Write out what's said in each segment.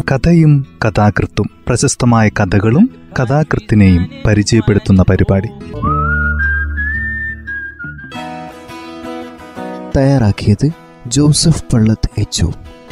കഥയും കഥാകൃത്തും പ്രശസ്തമായ കഥകളും കഥാകൃത്തിനെയും പരിചയപ്പെടുത്തുന്ന പരിപാടി തയ്യാറാക്കിയത് ജോസഫ് പള്ളത്ത് എച്ച്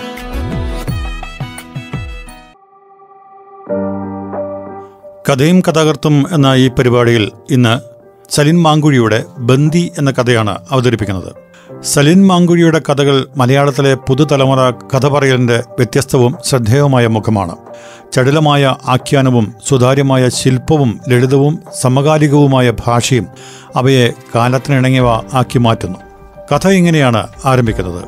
കഥയും കഥാകൃത്തും എന്ന ഈ പരിപാടിയിൽ ഇന്ന് സലിൻ മാങ്കുഴിയുടെ ബന്ദി എന്ന കഥയാണ് അവതരിപ്പിക്കുന്നത് സലിൻ മാങ്കുഴിയുടെ കഥകൾ മലയാളത്തിലെ പുതുതലമുറ കഥ പറയലിന്റെ വ്യത്യസ്തവും ശ്രദ്ധേയവുമായ മുഖമാണ് ചടുലമായ ആഖ്യാനവും സുതാര്യമായ ശില്പവും ലളിതവും സമകാലികവുമായ ഭാഷയും അവയെ കാലത്തിനിണങ്ങിയവ ആക്കി മാറ്റുന്നു കഥ ഇങ്ങനെയാണ് ആരംഭിക്കുന്നത്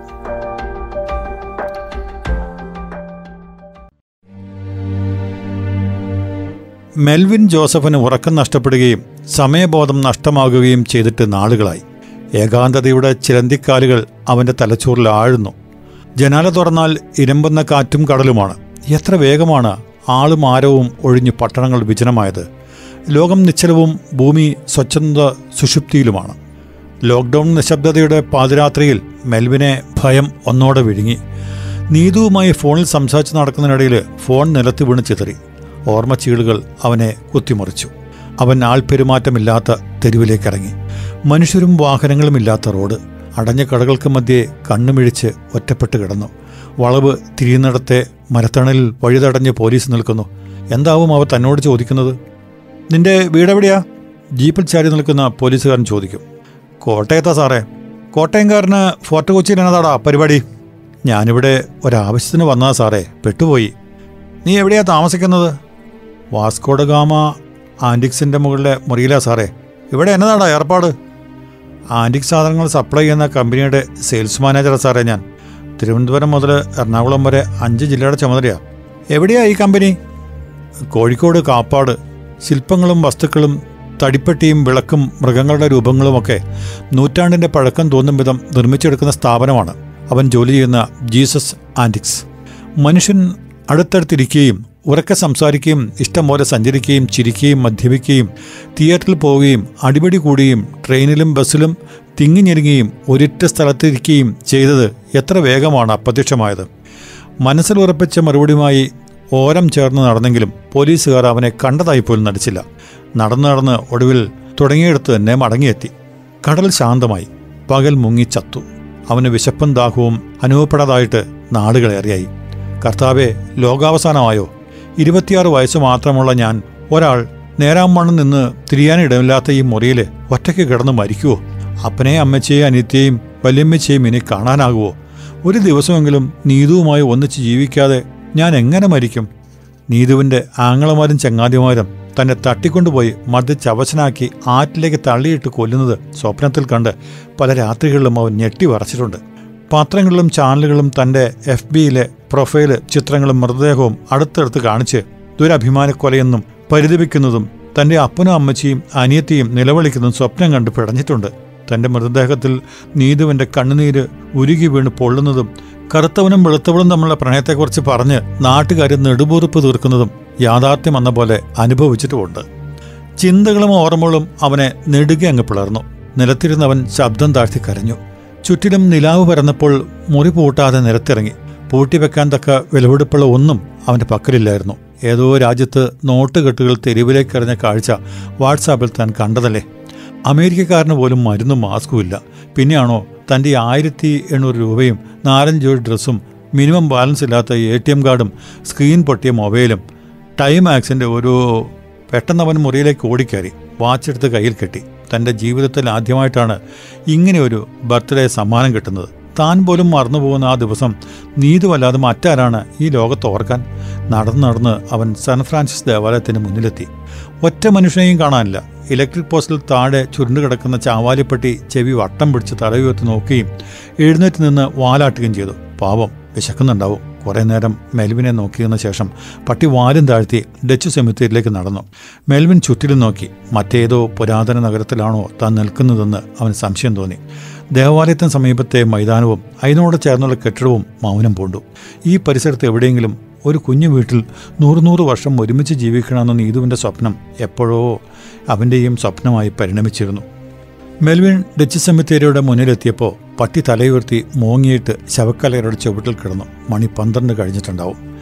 മെൽവിൻ ജോസഫിന് ഉറക്കം നഷ്ടപ്പെടുകയും സമയബോധം നഷ്ടമാകുകയും ചെയ്തിട്ട് നാളുകളായി ഏകാന്തതയുടെ ചിലന്തിക്കാലുകൾ അവന്റെ തലച്ചോറിൽ ആഴുന്നു ജനാല തുറന്നാൽ ഇരമ്പുന്ന കാറ്റും കടലുമാണ് എത്ര വേഗമാണ് ആളും ആരവും ഒഴിഞ്ഞ് പട്ടണങ്ങൾ വിജനമായത് ലോകം നിശ്ചലവും ഭൂമി സ്വച്ഛന്ത സുഷുപ്തിയിലുമാണ് ലോക്ക്ഡൗൺ നിശബ്ദതയുടെ പാതിരാത്രിയിൽ മെൽവിനെ ഭയം ഒന്നോടെ വിഴുങ്ങി നീതുവുമായി ഫോണിൽ സംസാരിച്ച് നടക്കുന്നതിനിടയിൽ ഫോൺ നിലത്ത് വീണ് ചിതറി ഓർമ്മച്ചീളുകൾ അവനെ കുത്തിമറിച്ചു അവൻ ആൾപെരുമാറ്റമില്ലാത്ത തെരുവിലേക്കിറങ്ങി മനുഷ്യരും വാഹനങ്ങളും ഇല്ലാത്ത റോഡ് അടഞ്ഞ കടകൾക്ക് മധ്യേ കണ്ണുമിഴിച്ച് ഒറ്റപ്പെട്ട് കിടന്നു വളവ് തിരിയുന്നിടത്തെ മരത്തണലിൽ വഴിതടഞ്ഞ് പോലീസ് നിൽക്കുന്നു എന്താവും അവർ തന്നോട് ചോദിക്കുന്നത് നിന്റെ വീടെവിടെയാ ജീപ്പിൽ ചാരി നിൽക്കുന്ന പോലീസുകാരൻ ചോദിക്കും കോട്ടയത്താ സാറേ കോട്ടയംകാരന് ഫോർട്ട് കൊച്ചിയിൽ എന്നതാടാ പരിപാടി ഞാനിവിടെ ഒരാവശ്യത്തിന് വന്നതാ സാറേ പെട്ടുപോയി നീ എവിടെയാ താമസിക്കുന്നത് വാസ്കോഡ ഗാമ ആൻറ്റിക്സിൻ്റെ മുകളിലെ മുറിയിലാ സാറേ ഇവിടെ എന്നതാടാ ഏർപ്പാട് ആൻറ്റിക് സാധനങ്ങൾ സപ്ലൈ ചെയ്യുന്ന കമ്പനിയുടെ സെയിൽസ് മാനേജറാ സാറേ ഞാൻ തിരുവനന്തപുരം മുതൽ എറണാകുളം വരെ അഞ്ച് ജില്ലയുടെ ചുമതലയാ എവിടെയാ ഈ കമ്പനി കോഴിക്കോട് കാപ്പാട് ശില്പങ്ങളും വസ്തുക്കളും തടിപ്പെട്ടിയും വിളക്കും മൃഗങ്ങളുടെ രൂപങ്ങളുമൊക്കെ നൂറ്റാണ്ടിൻ്റെ പഴക്കം തോന്നും വിധം നിർമ്മിച്ചെടുക്കുന്ന സ്ഥാപനമാണ് അവൻ ജോലി ചെയ്യുന്ന ജീസസ് ആൻറ്റിക്സ് മനുഷ്യൻ അടുത്തടുത്തിരിക്കുകയും ഉറക്കെ സംസാരിക്കുകയും ഇഷ്ടം പോലെ സഞ്ചരിക്കുകയും ചിരിക്കുകയും മദ്യപിക്കുകയും തിയേറ്ററിൽ പോവുകയും അടിപിടി കൂടുകയും ട്രെയിനിലും ബസ്സിലും തിങ്ങിഞ്ഞെരുങ്ങുകയും ഒരിറ്റ സ്ഥലത്തിരിക്കുകയും ചെയ്തത് എത്ര വേഗമാണ് അപ്രത്യക്ഷമായത് മനസ്സിൽ ഉറപ്പിച്ച മറുപടിയുമായി ഓരം ചേർന്ന് നടന്നെങ്കിലും പോലീസുകാർ അവനെ കണ്ടതായി പോലും നടിച്ചില്ല നടന്നു നടന്ന് ഒടുവിൽ തുടങ്ങിയെടുത്ത് തന്നെ മടങ്ങിയെത്തി കടൽ ശാന്തമായി പകൽ മുങ്ങി ചത്തു അവന് വിശപ്പും ദാഹവും അനുഭവപ്പെടാതായിട്ട് നാടുകളേറെയായി കർത്താവെ ലോകാവസാനമായോ ഇരുപത്തിയാറ് വയസ്സ് മാത്രമുള്ള ഞാൻ ഒരാൾ നേരാമണ്ണം നിന്ന് തിരിയാനിടമില്ലാത്ത ഈ മുറിയിൽ ഒറ്റയ്ക്ക് കിടന്ന് മരിക്കുവോ അപ്പനെയും അമ്മച്ചയെയും അനിത്യയും വല്യമ്മച്ചയും ഇനി കാണാനാകുമോ ഒരു ദിവസമെങ്കിലും നീതുവുമായി ഒന്നിച്ച് ജീവിക്കാതെ ഞാൻ എങ്ങനെ മരിക്കും നീതുവിൻ്റെ ആങ്ങളമാരും ചങ്ങാതിമാരും തന്നെ തട്ടിക്കൊണ്ടുപോയി മർദ്ദിച്ച് അവശനാക്കി ആറ്റിലേക്ക് തള്ളിയിട്ട് കൊല്ലുന്നത് സ്വപ്നത്തിൽ കണ്ട് പല രാത്രികളിലും അവൻ ഞെട്ടി വറച്ചിട്ടുണ്ട് പത്രങ്ങളിലും ചാനലുകളും തൻ്റെ എഫ് ബിയിലെ പ്രൊഫൈല് ചിത്രങ്ങളും മൃതദേഹവും അടുത്തടുത്ത് കാണിച്ച് ദുരഭിമാനക്കൊലയെന്നും പരിതപിക്കുന്നതും തൻ്റെ അപ്പനും അമ്മച്ചിയും അനിയത്തിയും നിലവിളിക്കുന്നതും സ്വപ്നം കണ്ട് പിടഞ്ഞിട്ടുണ്ട് തൻ്റെ മൃതദേഹത്തിൽ നീതുവിൻ്റെ കണ്ണുനീര് ഉരുകി വീണ് പൊള്ളുന്നതും കറുത്തവനും വെളുത്തവളും തമ്മിലുള്ള പ്രണയത്തെക്കുറിച്ച് പറഞ്ഞ് നാട്ടുകാർ നെടുപൂർപ്പ് തീർക്കുന്നതും യാഥാർത്ഥ്യം എന്ന പോലെ അനുഭവിച്ചിട്ടുമുണ്ട് ചിന്തകളും ഓർമ്മകളും അവനെ നെടുകെ അങ്ങ് പിളർന്നു നിലത്തിരുന്നവൻ ശബ്ദം താഴ്ത്തി കരഞ്ഞു ചുറ്റിലും നിലാവ് പരന്നപ്പോൾ മുറി പൂട്ടാതെ നിരത്തിറങ്ങി പൂട്ടിവെക്കാൻ തക്ക വിലപിടിപ്പുള്ള ഒന്നും അവൻ്റെ പക്കലില്ലായിരുന്നു ഏതോ രാജ്യത്ത് നോട്ടുകെട്ടുകൾ തെരുവിലേക്കെറിഞ്ഞ കാഴ്ച വാട്സാപ്പിൽ താൻ കണ്ടതല്ലേ അമേരിക്കക്കാരന് പോലും മരുന്നും മാസ്കും ഇല്ല പിന്നെയാണോ തൻ്റെ ആയിരത്തി എണ്ണൂറ് രൂപയും നാലഞ്ച് ജോഡി ഡ്രസ്സും മിനിമം ബാലൻസ് ഇല്ലാത്ത എ ടി എം കാർഡും സ്ക്രീൻ പൊട്ടിയ മൊബൈലും ടൈം ആക്സിൻ്റെ ഒരു പെട്ടെന്ന് അവൻ മുറിയിലേക്ക് ഓടിക്കയറി വാച്ചെടുത്ത് കയ്യിൽ കെട്ടി തൻ്റെ ജീവിതത്തിൽ ആദ്യമായിട്ടാണ് ഇങ്ങനെ ഒരു ബർത്ത്ഡേ സമ്മാനം കിട്ടുന്നത് താൻ പോലും മറന്നുപോകുന്ന ആ ദിവസം നീതുവല്ലാതെ മറ്റാരാണ് ഈ ലോകത്ത് ഓർക്കാൻ നടന്ന് നടന്ന് അവൻ സാൻ ഫ്രാൻസിസ് ദേവാലയത്തിന് മുന്നിലെത്തി ഒറ്റ മനുഷ്യനെയും കാണാനില്ല ഇലക്ട്രിക് പോസ്റ്റിൽ താഴെ ചുരുണ്ടു കിടക്കുന്ന ചാവാലിപ്പെട്ടി ചെവി വട്ടം പിടിച്ച് തലയുയർത്തി നോക്കുകയും എഴുന്നേറ്റ് നിന്ന് വാലാട്ടുകയും ചെയ്തു പാവം വിശക്കുന്നുണ്ടാവും കുറേ നേരം മെൽവിനെ നോക്കിയതിനു ശേഷം പട്ടി വാലും താഴ്ത്തി ഡച്ച് സെമിത്തേരിയിലേക്ക് നടന്നു മെൽവിൻ ചുറ്റിലും നോക്കി മറ്റേതോ പുരാതന നഗരത്തിലാണോ താൻ നിൽക്കുന്നതെന്ന് അവന് സംശയം തോന്നി ദേവാലയത്തിന് സമീപത്തെ മൈതാനവും അതിനോട് ചേർന്നുള്ള കെട്ടിടവും മൗനം പൂണ്ടു ഈ പരിസരത്ത് എവിടെയെങ്കിലും ഒരു കുഞ്ഞു വീട്ടിൽ നൂറ് നൂറ് വർഷം ഒരുമിച്ച് ജീവിക്കണമെന്ന നീതുവിൻ്റെ സ്വപ്നം എപ്പോഴോ അവൻ്റെയും സ്വപ്നമായി പരിണമിച്ചിരുന്നു മെൽവിൻ ഡച്ച് സെമിത്തേരിയുടെ മുന്നിലെത്തിയപ്പോൾ പട്ടി തലയുയർത്തി മോങ്ങിയിട്ട് ശവക്കലയുടെ ചുവട്ടിൽ കിടന്നു മണി പന്ത്രണ്ട് കഴിഞ്ഞിട്ടുണ്ടാവും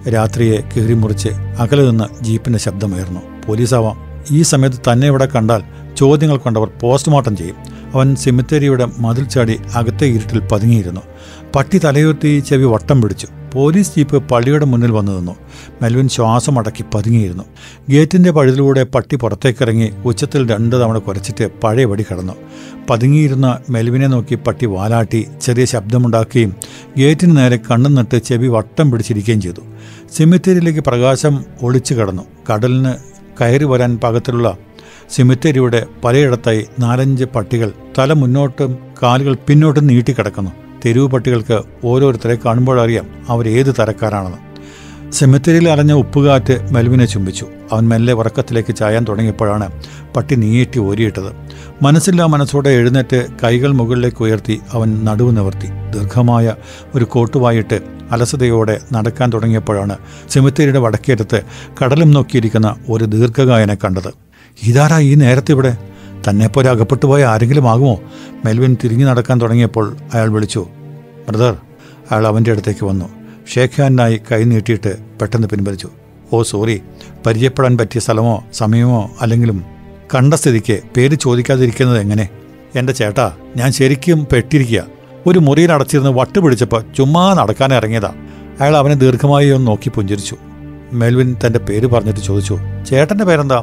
രാത്രിയെ കീറിമുറിച്ച് അകലെ നിന്ന് ജീപ്പിന്റെ ശബ്ദമുയർന്നു പോലീസാവാം ഈ സമയത്ത് തന്നെ ഇവിടെ കണ്ടാൽ ചോദ്യങ്ങൾ കൊണ്ടവർ പോസ്റ്റ്മോർട്ടം ചെയ്യും അവൻ സെമിത്തേരിയുടെ മതിൽ ചാടി അകത്തെ ഇരുട്ടിൽ പതുങ്ങിയിരുന്നു പട്ടി തലയുയർത്തി ചെവി വട്ടം പിടിച്ചു പോലീസ് ജീപ്പ് പള്ളിയുടെ മുന്നിൽ വന്നു നിന്നു മെൽവിൻ ശ്വാസം അടക്കി പതുങ്ങിയിരുന്നു ഗേറ്റിന്റെ പഴുതിലൂടെ പട്ടി പുറത്തേക്കിറങ്ങി ഉച്ചത്തിൽ രണ്ട് തവണ കുരച്ചിട്ട് പഴയപടി കടന്നു പതുങ്ങിയിരുന്ന മെൽവിനെ നോക്കി പട്ടി വാലാട്ടി ചെറിയ ശബ്ദമുണ്ടാക്കുകയും ഗേറ്റിന് നേരെ കണ്ണും നട്ട് ചെവി വട്ടം പിടിച്ചിരിക്കുകയും ചെയ്തു സെമിത്തേരിയിലേക്ക് പ്രകാശം ഒളിച്ചു കടന്നു കടലിന് കയറി വരാൻ പാകത്തിലുള്ള സിമിത്തേരിയുടെ പലയിടത്തായി നാലഞ്ച് പട്ടികൾ തല മുന്നോട്ടും കാലുകൾ പിന്നോട്ടും നീട്ടിക്കിടക്കുന്നു തെരുവ് പട്ടികൾക്ക് ഓരോരുത്തരെ കാണുമ്പോഴറിയാം അവരേത് തരക്കാരാണെന്ന് സെമിത്തേരിയിൽ അലഞ്ഞ ഉപ്പുകാറ്റ് മെൽവിനെ ചുംബിച്ചു അവൻ മെല്ലെ ഉറക്കത്തിലേക്ക് ചായാൻ തുടങ്ങിയപ്പോഴാണ് പട്ടി നീട്ടി ഓരിയിട്ടത് മനസ്സില്ലാ മനസ്സോടെ എഴുന്നേറ്റ് കൈകൾ മുകളിലേക്ക് ഉയർത്തി അവൻ നടുവ് നിവർത്തി ദീർഘമായ ഒരു കോട്ടുവായിട്ട് അലസതയോടെ നടക്കാൻ തുടങ്ങിയപ്പോഴാണ് സെമിത്തേരിയുടെ വടക്കേറ്റത്ത് കടലും നോക്കിയിരിക്കുന്ന ഒരു ദീർഘകായനെ കണ്ടത് ഇതാരാ ഈ നേരത്തെ ഇവിടെ തന്നെപ്പോലെ അകപ്പെട്ടു പോയ ആരെങ്കിലും ആകുമോ മെൽവിൻ തിരിഞ്ഞു നടക്കാൻ തുടങ്ങിയപ്പോൾ അയാൾ വിളിച്ചു ബ്രദർ അയാൾ അവൻ്റെ അടുത്തേക്ക് വന്നു ഷേഖ് ഹാനായി കൈ നീട്ടിയിട്ട് പെട്ടെന്ന് പിൻവലിച്ചു ഓ സോറി പരിചയപ്പെടാൻ പറ്റിയ സ്ഥലമോ സമയമോ അല്ലെങ്കിലും കണ്ട സ്ഥിതിക്ക് പേര് ചോദിക്കാതിരിക്കുന്നത് എങ്ങനെ എൻ്റെ ചേട്ടാ ഞാൻ ശരിക്കും പെട്ടിരിക്കുക ഒരു മുറിയിൽ അടച്ചിരുന്ന് വട്ട് പിടിച്ചപ്പോൾ ചുമ്മാ നടക്കാൻ ഇറങ്ങിയതാ അയാൾ അവനെ ദീർഘമായി ഒന്ന് നോക്കി പുഞ്ചിരിച്ചു മെൽവിൻ തൻ്റെ പേര് പറഞ്ഞിട്ട് ചോദിച്ചു ചേട്ടൻ്റെ പേരെന്താ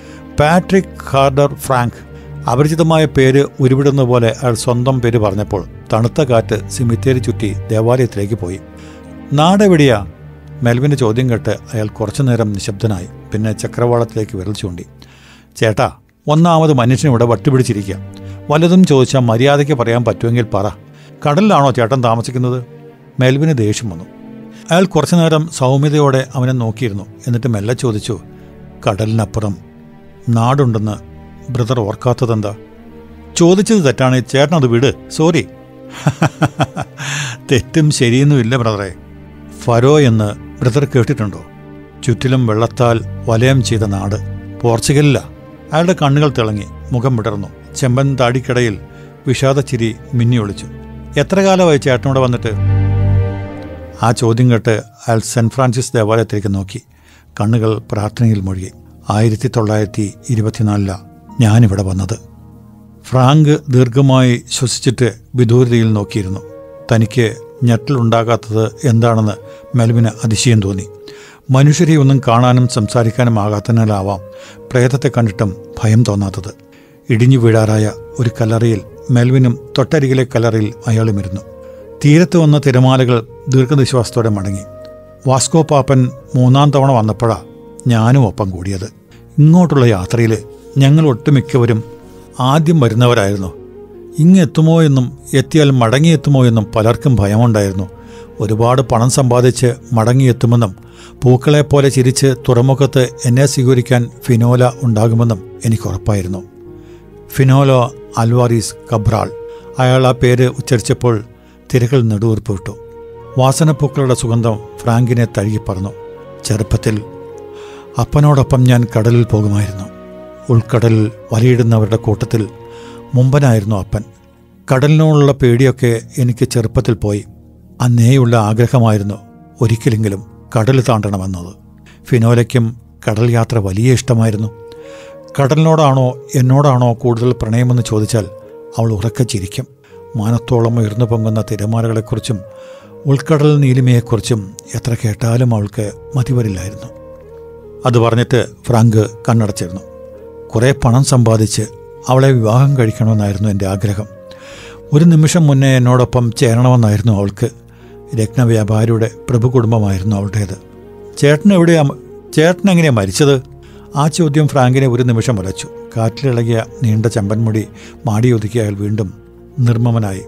പാട്രിക് ഹാർഡർ ഫ്രാങ്ക് അപരിചിതമായ പേര് ഉരുവിടുന്ന പോലെ അയാൾ സ്വന്തം പേര് പറഞ്ഞപ്പോൾ തണുത്ത കാറ്റ് സിമിത്തേരി ചുറ്റി ദേവാലയത്തിലേക്ക് പോയി നാടെവിടെയാ മെൽവിൻ്റെ ചോദ്യം കേട്ട് അയാൾ കുറച്ചുനേരം നിശബ്ദനായി പിന്നെ ചക്രവാളത്തിലേക്ക് വിരൽ ചൂണ്ടി ചേട്ടാ ഒന്നാമത് മനുഷ്യനിവിടെ വട്ടുപിടിച്ചിരിക്കുക വല്ലതും ചോദിച്ചാൽ മര്യാദയ്ക്ക് പറയാൻ പറ്റുമെങ്കിൽ പറ കടലിലാണോ ചേട്ടൻ താമസിക്കുന്നത് മെൽവിന് ദേഷ്യം വന്നു അയാൾ കുറച്ചുനേരം സൗമ്യതയോടെ അവനെ നോക്കിയിരുന്നു എന്നിട്ട് മെല്ലെ ചോദിച്ചു കടലിനപ്പുറം നാടുണ്ടെന്ന് ബ്രദർ ഓർക്കാത്തതെന്താ ചോദിച്ചത് തെറ്റാണ് ചേട്ടൻ അത് വിട് സോറി തെറ്റും ശരിയൊന്നുമില്ല ബ്രദറെ ഫരോ എന്ന് ബ്രദർ കേട്ടിട്ടുണ്ടോ ചുറ്റിലും വെള്ളത്താൽ വലയം ചെയ്ത നാട് പോർച്ചുഗലിലാ അയാളുടെ കണ്ണുകൾ തിളങ്ങി മുഖം വിടർന്നു ചെമ്പൻ താടിക്കിടയിൽ വിഷാദച്ചിരി മിന്നി ഒളിച്ചു എത്ര കാലമായി ചേട്ടനോടെ വന്നിട്ട് ആ ചോദ്യം കേട്ട് അയാൾ സെൻറ്റ് ഫ്രാൻസിസ് ദേവാലയത്തിലേക്ക് നോക്കി കണ്ണുകൾ പ്രാർത്ഥനയിൽ മുഴുകി ആയിരത്തി തൊള്ളായിരത്തി ഇരുപത്തിനാലിലാണ് ഞാനിവിടെ വന്നത് ഫ്രാങ്ക് ദീർഘമായി ശ്വസിച്ചിട്ട് വിദൂരതയിൽ നോക്കിയിരുന്നു തനിക്ക് ഞെട്ടലുണ്ടാകാത്തത് എന്താണെന്ന് മെൽവിന് അതിശയം തോന്നി മനുഷ്യരെ ഒന്നും കാണാനും സംസാരിക്കാനും ആകാത്തതിനാലാവാം പ്രേതത്തെ കണ്ടിട്ടും ഭയം തോന്നാത്തത് ഇടിഞ്ഞു വീഴാറായ ഒരു കല്ലറയിൽ മെൽവിനും തൊട്ടരികിലെ കല്ലറയിൽ അയാളും ഇരുന്നു തീരത്ത് വന്ന തിരമാലകൾ ദീർഘനിശ്വാസത്തോടെ മടങ്ങി വാസ്കോ പാപ്പൻ മൂന്നാം തവണ വന്നപ്പോഴാ ഞാനും ഒപ്പം കൂടിയത് ഇങ്ങോട്ടുള്ള യാത്രയിൽ ഞങ്ങൾ ഒട്ടുമിക്കവരും ആദ്യം വരുന്നവരായിരുന്നു ഇങ്ങെത്തുമോ എന്നും എത്തിയാൽ മടങ്ങിയെത്തുമോ എന്നും പലർക്കും ഭയമുണ്ടായിരുന്നു ഒരുപാട് പണം സമ്പാദിച്ച് മടങ്ങിയെത്തുമെന്നും പൂക്കളെപ്പോലെ ചിരിച്ച് തുറമുഖത്ത് എന്നെ സ്വീകരിക്കാൻ ഫിനോല ഉണ്ടാകുമെന്നും എനിക്ക് ഉറപ്പായിരുന്നു ഫിനോലോ അൽവാരീസ് കബ്രാൾ അയാൾ ആ പേര് ഉച്ചരിച്ചപ്പോൾ തിരകൾ നെടുവീർപ്പ് വിട്ടു വാസനപ്പൂക്കളുടെ സുഗന്ധം ഫ്രാങ്കിനെ തഴുകിപ്പറന്നു ചെറുപ്പത്തിൽ അപ്പനോടൊപ്പം ഞാൻ കടലിൽ പോകുമായിരുന്നു ഉൾക്കടലിൽ വലയിടുന്നവരുടെ കൂട്ടത്തിൽ മുമ്പനായിരുന്നു അപ്പൻ കടലിനോടുള്ള പേടിയൊക്കെ എനിക്ക് ചെറുപ്പത്തിൽ പോയി അന്നേയുള്ള ആഗ്രഹമായിരുന്നു ഒരിക്കലെങ്കിലും കടൽ താണ്ടണമെന്നത് ഫിനോലയ്ക്കും കടൽ യാത്ര വലിയ ഇഷ്ടമായിരുന്നു കടലിനോടാണോ എന്നോടാണോ കൂടുതൽ പ്രണയമെന്ന് ചോദിച്ചാൽ അവൾ ഉറക്കെ ചിരിക്കും മാനത്തോളം ഉയർന്നു പൊങ്ങുന്ന തിരമാലകളെക്കുറിച്ചും ഉൾക്കടൽ നീലിമയെക്കുറിച്ചും എത്ര കേട്ടാലും അവൾക്ക് മതിവരില്ലായിരുന്നു അത് പറഞ്ഞിട്ട് ഫ്രാങ്ക് കണ്ണടച്ചിരുന്നു കുറേ പണം സമ്പാദിച്ച് അവളെ വിവാഹം കഴിക്കണമെന്നായിരുന്നു എൻ്റെ ആഗ്രഹം ഒരു നിമിഷം മുന്നേ എന്നോടൊപ്പം ചേരണമെന്നായിരുന്നു അവൾക്ക് രത്നവ്യാപാരിയുടെ പ്രഭു കുടുംബമായിരുന്നു അവളുടേത് ചേട്ടൻ എവിടെയാ ചേട്ടൻ എങ്ങനെയാ മരിച്ചത് ആ ചോദ്യം ഫ്രാങ്കിനെ ഒരു നിമിഷം വലച്ചു കാറ്റിലിളകിയ നീണ്ട ചമ്പൻമുടി മാടിയൊതുക്കി അയാൾ വീണ്ടും നിർമ്മമനായി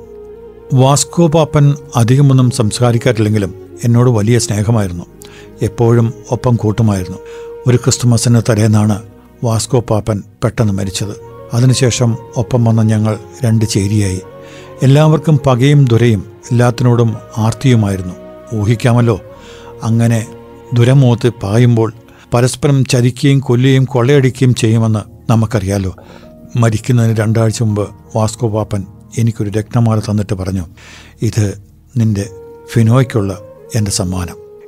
വാസ്കോ പാപ്പൻ അധികമൊന്നും സംസ്കാരിക്കാറില്ലെങ്കിലും എന്നോട് വലിയ സ്നേഹമായിരുന്നു എപ്പോഴും ഒപ്പം കൂട്ടുമായിരുന്നു ഒരു ക്രിസ്തുമസിന് തലേന്നാണ് വാസ്കോ പാപ്പൻ പെട്ടെന്ന് മരിച്ചത് അതിനുശേഷം ഒപ്പം വന്ന ഞങ്ങൾ രണ്ട് ചേരിയായി എല്ലാവർക്കും പകയും ദുരയും എല്ലാത്തിനോടും ആർത്തിയുമായിരുന്നു ഊഹിക്കാമല്ലോ അങ്ങനെ ദുരമൂത്ത് പായുമ്പോൾ പരസ്പരം ചതിക്കുകയും കൊല്ലുകയും കൊള്ളയടിക്കുകയും ചെയ്യുമെന്ന് നമുക്കറിയാലോ മരിക്കുന്നതിന് രണ്ടാഴ്ച മുമ്പ് വാസ്കോ പാപ്പൻ എനിക്കൊരു രത്നമാല തന്നിട്ട് പറഞ്ഞു ഇത് നിന്റെ ഫിനോയ്ക്കുള്ള എൻ്റെ സമ്മാനം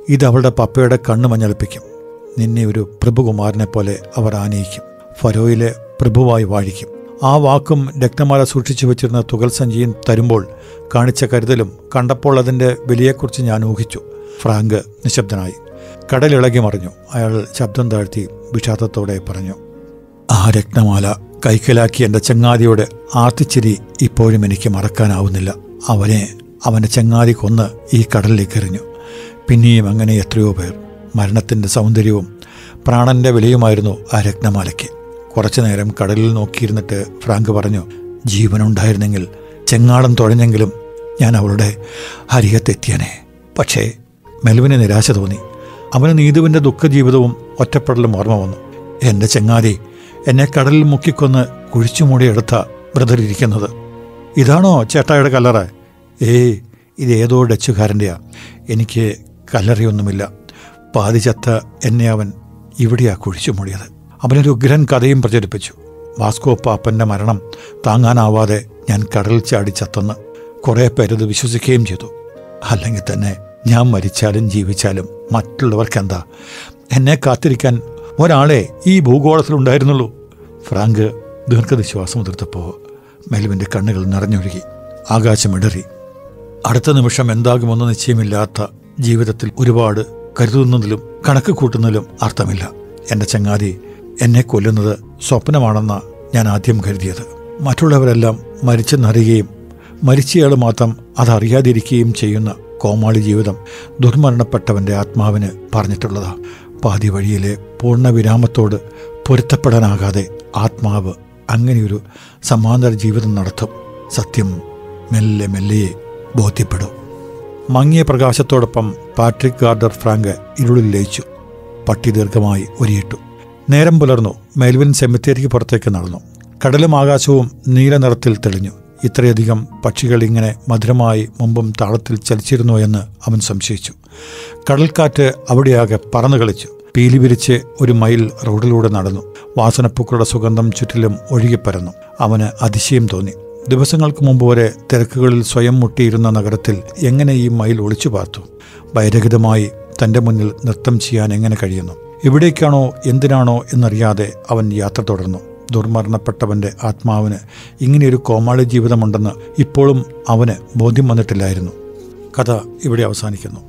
ഇത് അവളുടെ പപ്പയുടെ കണ്ണ് മഞ്ഞളിപ്പിക്കും നിന്നെ ഒരു പ്രഭുകുമാരനെ പോലെ അവർ ആനയിക്കും ഫരോയിലെ പ്രഭുവായി വാഴിക്കും ആ വാക്കും രക്തമാല സൂക്ഷിച്ചു വെച്ചിരുന്ന തുകൽ സഞ്ചിയും തരുമ്പോൾ കാണിച്ച കരുതലും കണ്ടപ്പോൾ അതിൻ്റെ വിലയെക്കുറിച്ച് ഞാൻ ഊഹിച്ചു ഫ്രാങ്ക് നിശബ്ദനായി കടലിളകി മറിഞ്ഞു അയാൾ ശബ്ദം താഴ്ത്തി വിഷാദത്തോടെ പറഞ്ഞു ആ രത്നമാല കൈക്കലാക്കി എൻ്റെ ചങ്ങാതിയോട് ആർത്തിച്ചിരി ഇപ്പോഴും എനിക്ക് മറക്കാനാവുന്നില്ല അവനെ അവൻ്റെ ചങ്ങാതി കൊന്ന് ഈ കടലിലേക്ക് എറിഞ്ഞു പിന്നെയും അങ്ങനെ എത്രയോ പേർ മരണത്തിൻ്റെ സൗന്ദര്യവും പ്രാണന്റെ വിലയുമായിരുന്നു ആ രത്നമാലയ്ക്ക് കുറച്ചു നേരം കടലിൽ നോക്കിയിരുന്നിട്ട് ഫ്രാങ്ക് പറഞ്ഞു ജീവനുണ്ടായിരുന്നെങ്കിൽ ചെങ്ങാടം തുഴഞ്ഞെങ്കിലും ഞാൻ അവളുടെ അരികത്തെത്തിയനെ പക്ഷേ മെൽവിന് നിരാശ തോന്നി അവന് നീതുവിൻ്റെ ദുഃഖജീവിതവും ഒറ്റപ്പെടലും ഓർമ്മ വന്നു എൻ്റെ ചെങ്ങാതി എന്നെ കടലിൽ മുക്കിക്കൊന്ന് കുഴിച്ചുമൂടി എടുത്ത ബ്രദർ ഇരിക്കുന്നത് ഇതാണോ ചേട്ടായുടെ കല്ലറ ഏയ് ഇത് ഏതോ ഡച്ചുകാരൻ്റെയാ എനിക്ക് കല്ലറയൊന്നുമില്ല പാതി ചത്ത എന്നെ അവൻ ഇവിടെയാ കുഴിച്ചു മൂടിയത് അവനൊരു ഉഗ്രൻ കഥയും പ്രചരിപ്പിച്ചു വാസ്കോ പാപ്പൻ്റെ മരണം താങ്ങാനാവാതെ ഞാൻ കടലിൽ ചാടി ചത്തെന്ന് കുറേ പേരത് വിശ്വസിക്കുകയും ചെയ്തു അല്ലെങ്കിൽ തന്നെ ഞാൻ മരിച്ചാലും ജീവിച്ചാലും മറ്റുള്ളവർക്കെന്താ എന്നെ കാത്തിരിക്കാൻ ഒരാളെ ഈ ഭൂഗോളത്തിലുണ്ടായിരുന്നുള്ളൂ ഫ്രാങ്ക് ദീർഘനിശ്വാസം ഉതിർത്തപ്പോൾ മെൽവിൻ്റെ കണ്ണുകൾ നിറഞ്ഞൊഴുകി ആകാശമിടറി അടുത്ത നിമിഷം എന്താകുമെന്ന് നിശ്ചയമില്ലാത്ത ജീവിതത്തിൽ ഒരുപാട് കരുതുന്നതിലും കണക്ക് കൂട്ടുന്നതിലും അർത്ഥമില്ല എൻ്റെ ചങ്ങാതി എന്നെ കൊല്ലുന്നത് സ്വപ്നമാണെന്ന ഞാൻ ആദ്യം കരുതിയത് മറ്റുള്ളവരെല്ലാം മരിച്ചെന്നറിയുകയും മരിച്ചയാൾ മാത്രം അതറിയാതിരിക്കുകയും ചെയ്യുന്ന കോമാളി ജീവിതം ദുർമരണപ്പെട്ടവൻ്റെ ആത്മാവിന് പറഞ്ഞിട്ടുള്ളതാ പാതി വഴിയിലെ പൂർണ്ണ വിരാമത്തോട് പൊരുത്തപ്പെടാനാകാതെ ആത്മാവ് അങ്ങനെയൊരു സമാന്തര ജീവിതം നടത്തും സത്യം മെല്ലെ മെല്ലെയെ ബോധ്യപ്പെടും മങ്ങിയ പ്രകാശത്തോടൊപ്പം പാട്രിക് ഗാർഡർ ഫ്രാങ്ക് ഇരുളിൽ ലയിച്ചു പട്ടി ദീർഘമായി ഒരിയിട്ടു നേരം പുലർന്നു മെൽവിൻ സെമിത്തേരിക്ക് പുറത്തേക്ക് നടന്നു കടലും ആകാശവും നീല നിറത്തിൽ തെളിഞ്ഞു ഇത്രയധികം പക്ഷികൾ ഇങ്ങനെ മധുരമായി മുമ്പും താളത്തിൽ ചലിച്ചിരുന്നോ എന്ന് അവൻ സംശയിച്ചു കടൽക്കാറ്റ് അവിടെയാകെ പറന്നു കളിച്ചു പീലി വിരിച്ച് ഒരു മൈൽ റോഡിലൂടെ നടന്നു വാസനപ്പൂക്കളുടെ സുഗന്ധം ചുറ്റിലും ഒഴുകിപ്പരന്നു അവന് അതിശയം തോന്നി ദിവസങ്ങൾക്ക് മുമ്പ് വരെ തിരക്കുകളിൽ സ്വയം മുട്ടിയിരുന്ന നഗരത്തിൽ എങ്ങനെ ഈ മൈൽ ഒളിച്ചു പാർത്തു ഭയരഹിതമായി തൻ്റെ മുന്നിൽ നൃത്തം ചെയ്യാൻ എങ്ങനെ കഴിയുന്നു എവിടേക്കാണോ എന്തിനാണോ എന്നറിയാതെ അവൻ യാത്ര തുടർന്നു ദുർമരണപ്പെട്ടവൻ്റെ ആത്മാവിന് ഇങ്ങനെയൊരു കോമാളി ജീവിതമുണ്ടെന്ന് ഇപ്പോഴും അവന് ബോധ്യം വന്നിട്ടില്ലായിരുന്നു കഥ ഇവിടെ അവസാനിക്കുന്നു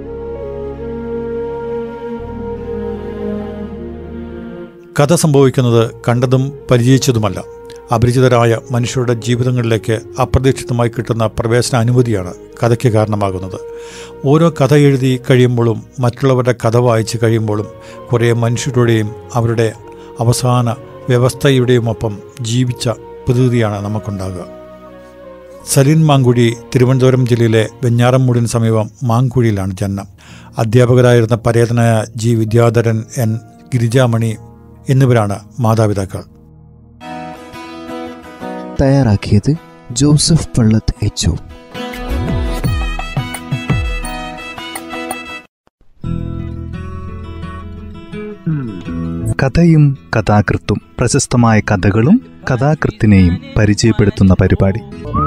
കഥ സംഭവിക്കുന്നത് കണ്ടതും പരിചയിച്ചതുമല്ല അപരിചിതരായ മനുഷ്യരുടെ ജീവിതങ്ങളിലേക്ക് അപ്രതീക്ഷിതമായി കിട്ടുന്ന പ്രവേശന അനുമതിയാണ് കഥയ്ക്ക് കാരണമാകുന്നത് ഓരോ കഥ എഴുതി കഴിയുമ്പോഴും മറ്റുള്ളവരുടെ കഥ വായിച്ച് കഴിയുമ്പോഴും കുറേ മനുഷ്യരുടെയും അവരുടെ അവസാന വ്യവസ്ഥയുടെയും ഒപ്പം ജീവിച്ച പ്രതിനിധിയാണ് നമുക്കുണ്ടാകുക സലീൻ മാങ്കുഴി തിരുവനന്തപുരം ജില്ലയിലെ വെഞ്ഞാറമ്മൂടിന് സമീപം മാങ്കുഴിയിലാണ് ജനനം അധ്യാപകരായിരുന്ന പരേതനായ ജി വിദ്യാധരൻ എൻ ഗിരിജാമണി എന്നിവരാണ് മാതാപിതാക്കൾ തയ്യാറാക്കിയത് ജോസഫ് പള്ളത്ത് എച്ച് കഥയും കഥാകൃത്തും പ്രശസ്തമായ കഥകളും കഥാകൃത്തിനെയും പരിചയപ്പെടുത്തുന്ന പരിപാടി